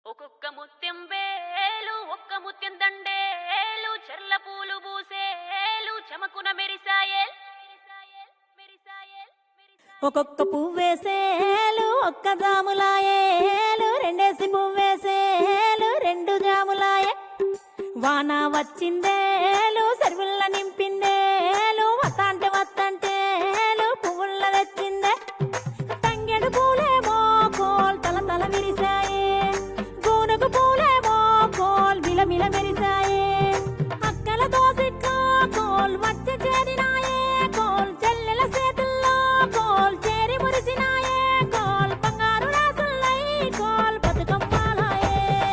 ఒక్కొక్క ముత్యం వేలు ఒక్క ముత్యం దండేలు చెర్ల పూలు పూసేలు చెమకున మెరిసాయేల్ మెరిసాయేల్ మెరిసాయేల్ మెరిసాయేల్ ఒక్కొక్క పువ్వేసేలు ఒక్క జాములాయేలు రెండేసి పువ్వేసేలు రెండు జాములాయే వాన వచ్చిందేలు సర్వుల్ల నింపిందేలు వత్తంటే వత్తంటేలు పువ్వుల్ల తెచ్చిందే తంగెడు పూలేమో కోల్ తల తల విరిసాయే గూనుగు పూలేమో కోల్ మిల మిల మెరిసాయే అక్కల దోసిట్లో కోల్ వచ్చి చేరినాయే కోల్ చెల్లెల చేతుల్లో కోల్ చేరి మురిసినాయే కోల్ బంగారు రాసుల్లై కోల్ బతుకమ్మాలాయే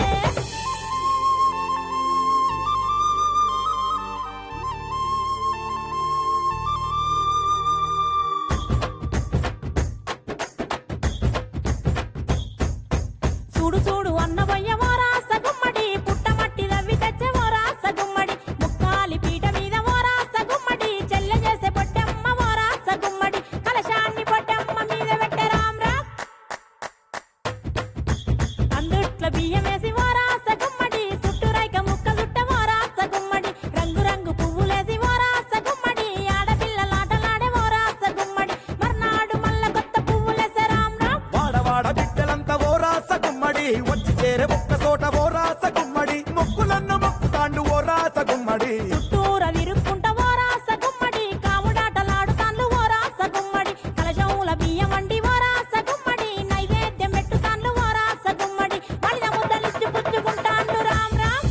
చూడు చూడు అన్నవయ్య ఓరాస గుమ్మడి పుట్టమట్టి రవ్వి తెచ్చే ఓరాస గుమ్మడి ముక్కాలి పీట మీద ఓరాస గుమ్మడి చెల్లె చేసే పొట్టెమ్మ ఓరాస గుమ్మడి కలశాన్ని పొట్టెమ్మ మీద పెట్టే రామ్ రామ్ అందుట్ల బియ్యం వేసి ఓరాస గుమ్మడి చుట్టూ రైక ముక్క చుట్ట ఓరాస గుమ్మడి రంగు రంగు పువ్వులేసి ఓరాస గుమ్మడి ఆడపిల్లలాటలాడే ఓరాస గుమ్మడి మర్నాడు మల్ల కొత్త పువ్వులేసే రామ్ రామ్ వాడవాడ బిడ్డలంతా ఓ రాస గుమ్మడి వచ్చి చేరే ఒక్క చోట ఓ రాస గుమ్మడి మొక్కులన్న మొక్కుతాండు ఓ రాస గుమ్మడి చుట్టూర విరుక్కుంట ఓరాస గుమ్మడి కావుడాటలాడుతాన్లు ఓరాస గుమ్మడి కలశముల బియ్యం వండి ఓరాస గుమ్మడి నైవేద్యం పెట్టుతాన్లు ఓరాస గుమ్మడి మళ్ళీ ముద్దలిచ్చి పుచ్చుకుంటాన్లు రామ్ రామ్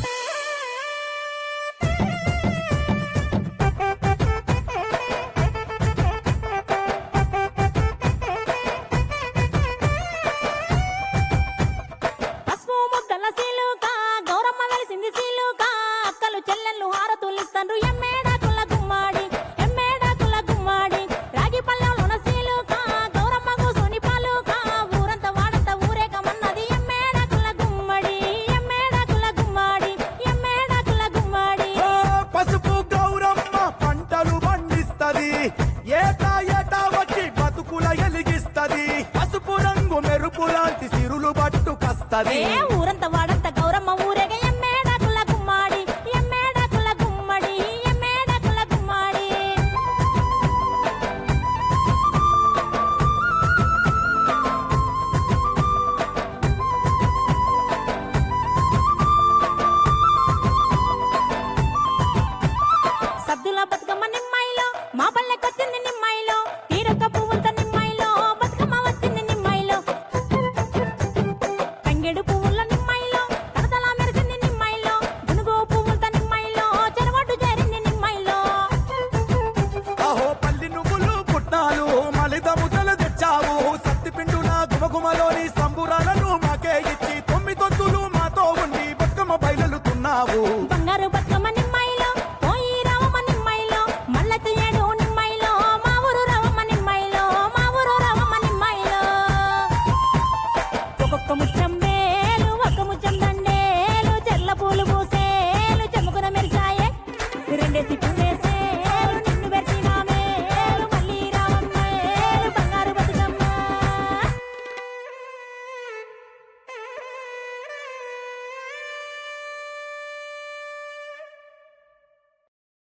పసుపు ముద్దల సీలుక గౌరమ్మ వెలిసింది సీలుక అక్కలు చెల్లెళ్ళు హారతులిస్తాండ్రు ఎమ్మేడాకుల గుమ్మాడి ఎమ్మేడాకుల గుమ్మాడి రాగి పల్లెంలోన సీలుక గౌరమ్మ కూసుని పాలుక ఊరంతా వాడంతా ఊరేగమన్నది ఎమ్మేడాకుల గుమ్మడి ఎమ్మేడాకుల గుమ్మాడి ఎమ్మేడాకుల గుమ్మాడి ఓ పసుపు గౌరమ్మ పంటలు పండిస్తది ఏటా ఏటా వచ్చి బతుకుల ఎలిగిస్తది పసుపు రంగు మెరుపు లాంటి సిరులు పట్టుకస్తది ఏ ఊరంతా వాడంతా గౌరమ్మ ఊరేగ ఎమ్మేడాకుల గుమ్మాడి ఎమ్మేడాకుల గుమ్మడి ఎమ్మేడాకుల గుమ్మాడి సద్దుల బతుకమ్మ నిమ్మాయిలో మా పల్లెకొచ్చింది నిమ్మాయిలో తీరొక్క పువ్వులతో నిమ్మాయిలో బతుకమ్మ వచ్చింది నిమ్మాయిలో తంగెడు పువ్వుల నిమ్మాయిలో తడతలా మెరిసింది నిమ్మాయిలో గునుగు పువ్వులతో నిమ్మాయిలో చెరవడ్డు చేరింది నిమ్మాయిలో అహో పల్లి నువ్వులు పుట్నాలు మలిద ముద్దలు తెచ్చావు సత్తిపిండుల గుమగుమలోని